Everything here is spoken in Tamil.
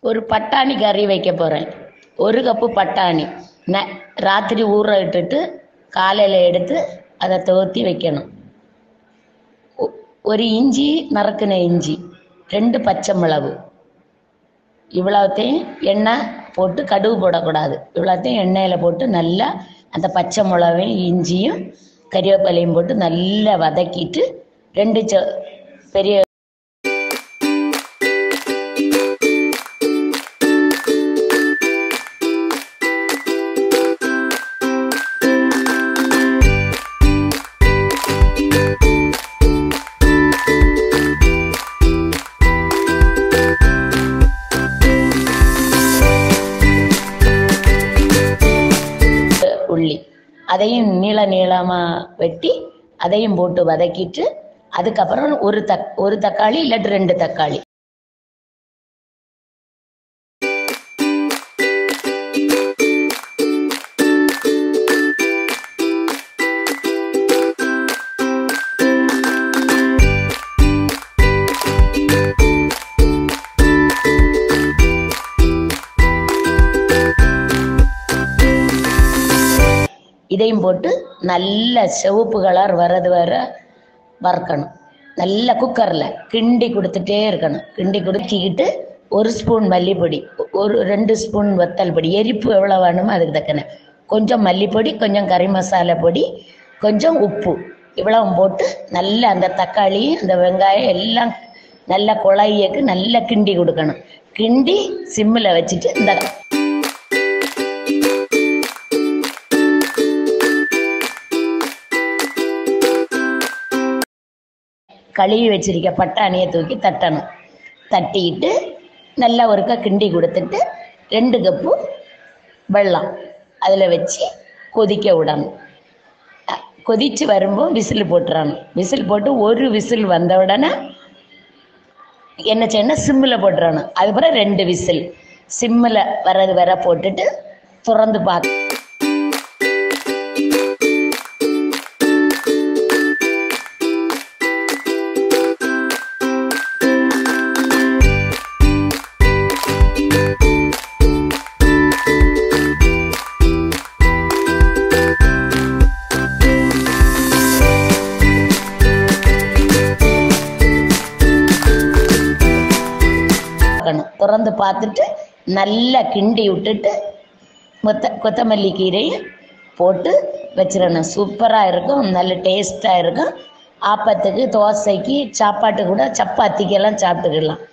ஒரு பட்டாணி கறி வைக்க போகிறேன் ஒரு கப்பு பட்டாணி ந ராத்திரி ஊற இட்டுட்டு காலையில் எடுத்து அதை துவத்தி வைக்கணும் ஒ- ஒரு இஞ்சி நறுக்கின இஞ்சி ரெண்டு பச்சை மிளகு இவ்வளோத்தையும் எண்ணெய் போட்டு கடுகு போடக்கூடாது இவ்வளோத்தையும் எண்ணெயில் போட்டு நல்லா அந்த பச்சை மிளகையும் இஞ்சியும் கறிவேப்பிலையும் போட்டு நல்லா வதக்கிட்டு ரெண்டு ச பெரிய உள்ளி அதையும் நீள நீளமாக வெட்டி அதையும் போட்டு வதக்கிட்டு அதுக்கப்புறம் ஒரு தக் ஒரு தக்காளி இல்லாட்டி ரெண்டு தக்காளி இதையும் போட்டு நல்ல சிவப்பு கலர் வர்றது வர வறுக்கணும் நல்ல குக்கரில் கிண்டி கொடுத்துட்டே இருக்கணும் கிண்டி கொடுத்திக்கிட்டு ஒரு ஸ்பூன் மல்லிப்பொடி ஒரு ரெண்டு ஸ்பூன் வத்தல் பொடி எரிப்பு எவ்வளோ வேணுமோ அதுக்கு தக்கன கொஞ்சம் மல்லிப்பொடி கொஞ்சம் கறி மசாலா பொடி கொஞ்சம் உப்பு இவ்வளவும் போட்டு நல்ல அந்த தக்காளி அந்த வெங்காயம் எல்லாம் நல்ல குழையக்கு நல்லா கிண்டி கொடுக்கணும் கிண்டி சிம்மில் வச்சுட்டு இந்த கழுவி வச்சிருக்க பட்டாணியை தூக்கி தட்டணும் தட்டிட்டு நல்லா ஒருக்கா கிண்டி கொடுத்துட்டு ரெண்டு கப்பு வெல்லம் அதில் வச்சு கொதிக்க விடணும் அஹ் கொதிச்சு வரும்போது விசில் போட்டுறணும் விசில் போட்டு ஒரு விசில் வந்த உடனே என்ன செய்யணும் சிம்மில் போட்டுறணும் அதுக்கப்புறம் ரெண்டு விசில் சிம்மில் வர்றது வர போட்டுட்டு திறந்து பார்க்க பார்க்கணும் திறந்து பார்த்துட்டு நல்லா கிண்டி விட்டுட்டு கொத்த கொத்தமல்லி கீரையும் போட்டு வச்சிடணும் சூப்பராக இருக்கும் நல்ல டேஸ்ட்டாக இருக்கும் ஆப்பத்துக்கு தோசைக்கு சாப்பாட்டு கூட சப்பாத்திக்கெல்லாம் சாப்பிட்டுக்கலாம்